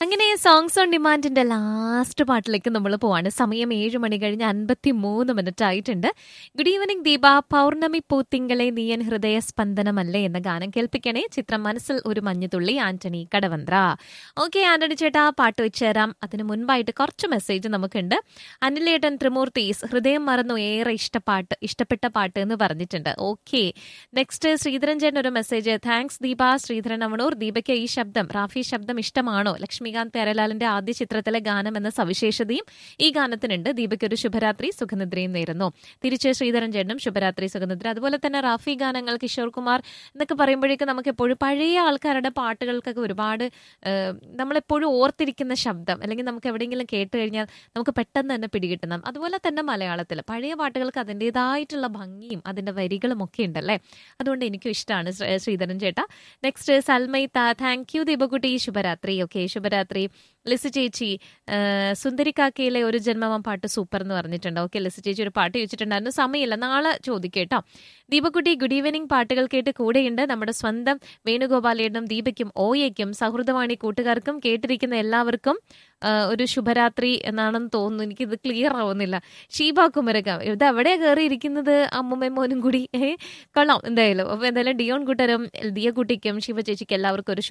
അങ്ങനെ songs on ഡിമാൻഡിന്റെ last പാട്ടിലേക്ക് നമ്മൾ പോവാണ് സമയം ഏഴ് മണി കഴിഞ്ഞ് അൻപത്തി മൂന്ന് മിനിറ്റ് ആയിട്ടുണ്ട് ഗുഡ് ഈവനിങ് ദീപ പൗർണമി പൂത്തിങ്കളെ നീയൻ ഹൃദയ സ്പന്ദനമല്ലേ എന്ന ഗാനം കേൾപ്പിക്കണേ ചിത്രം മനസ്സിൽ ഒരു മഞ്ഞുതുള്ളി ആന്റണി കടവന്ത്ര ഓക്കെ ആന്റണി ചേട്ടാ പാട്ട് വെച്ചുതരാം അതിന് മുൻപായിട്ട് കുറച്ച് മെസ്സേജ് നമുക്കുണ്ട് അനിലേട്ടൻ ത്രിമൂർത്തീസ് ഹൃദയം മറന്നു ഏറെ ഇഷ്ടപ്പാട്ട് ഇഷ്ടപ്പെട്ട പാട്ട് എന്ന് പറഞ്ഞിട്ടുണ്ട് ഓക്കെ നെക്സ്റ്റ് ശ്രീധരൻ ചേട്ടൻ ഒരു മെസ്സേജ് താങ്ക്സ് ദീപ ശ്രീധരൻ അമണൂർ ദീപയ്ക്ക് ഈ ശബ്ദം റാഫി ശബ്ദം ഇഷ്ടമാണോ ലക്ഷ്മികാന്ത് പേരലാലിന്റെ ആദ്യ ചിത്രത്തിലെ ഗാനം എന്ന സവിശേഷതയും ഈ ഗാനത്തിനുണ്ട് ദീപയ്ക്ക് ഒരു ശുഭരാത്രി സുഖനിദ്രയും നേരുന്നു തിരിച്ച് ശ്രീധരൻ ചേട്ടനും ശുഭരാത്രി സുഖനിദ്ര അതുപോലെ തന്നെ റാഫി ഗാനങ്ങൾ കിഷോർ കുമാർ എന്നൊക്കെ പറയുമ്പോഴേക്കും നമുക്ക് എപ്പോഴും പഴയ ആൾക്കാരുടെ പാട്ടുകൾക്കൊക്കെ ഒരുപാട് ഏഹ്, നമ്മളെപ്പോഴും ഓർത്തിരിക്കുന്ന ശബ്ദം അല്ലെങ്കിൽ നമുക്ക് എവിടെയെങ്കിലും കേട്ട് കഴിഞ്ഞാൽ നമുക്ക് പെട്ടെന്ന് തന്നെ പിടികിട്ടുന്ന അതുപോലെ തന്നെ മലയാളത്തിൽ പഴയ പാട്ടുകൾക്ക് അതിൻ്റെതായിട്ടുള്ള ഭംഗിയും അതിൻ്റെ വരികളും ഒക്കെ ഉണ്ടല്ലേ അതുകൊണ്ട് എനിക്കും ഇഷ്ടമാണ് ശ്രീ- ശ്രീധരൻ ചേട്ടാ നെക്സ്റ്റ് സൽമൈത്ത താങ്ക് യു ദീപകുട്ടി ശുഭരാത്രി ഓക്കെ ശുഭരാത്രി ലിസി ചേച്ചി ആ, സുന്ദരിക്കാക്കയിലെ ഒരു ജന്മമം പാട്ട് സൂപ്പർ എന്ന് പറഞ്ഞിട്ടുണ്ട് ഓക്കെ ലിസി ചേച്ചി ഒരു പാട്ട് ചോദിച്ചിട്ടുണ്ടായിരുന്നു സമയമില്ല നാളെ ചോദിക്കേട്ടോ ദീപക്കുട്ടി ഗുഡ് ഈവനിങ് പാട്ടുകൾ കേട്ട് കൂടെയുണ്ട് നമ്മുടെ സ്വന്തം വേണുഗോപാലേട്ടനും ദീപയ്ക്കും ഓയയ്ക്കും സൗഹൃദവാണി കൂട്ടുകാർക്കും കേട്ടിരിക്കുന്ന എല്ലാവർക്കും ആ, ഒരു ശുഭരാത്രി എന്നാണെന്ന് തോന്നുന്നു എനിക്കിത് ക്ലിയർ ആവുന്നില്ല ഷീബ കുമരകം ഇത് എവിടെയാ കയറിയിരിക്കുന്നത് അമ്മുമ്മയും മോനും കൂടി ഏ കൊള്ളാം എന്തായാലും അപ്പൊ എന്തായാലും ഡിയോൺ കൂട്ടരും ദിയ കുട്ടിക്കും ശിവ ചേച്ചിക്കും എല്ലാവർക്കും ഒരു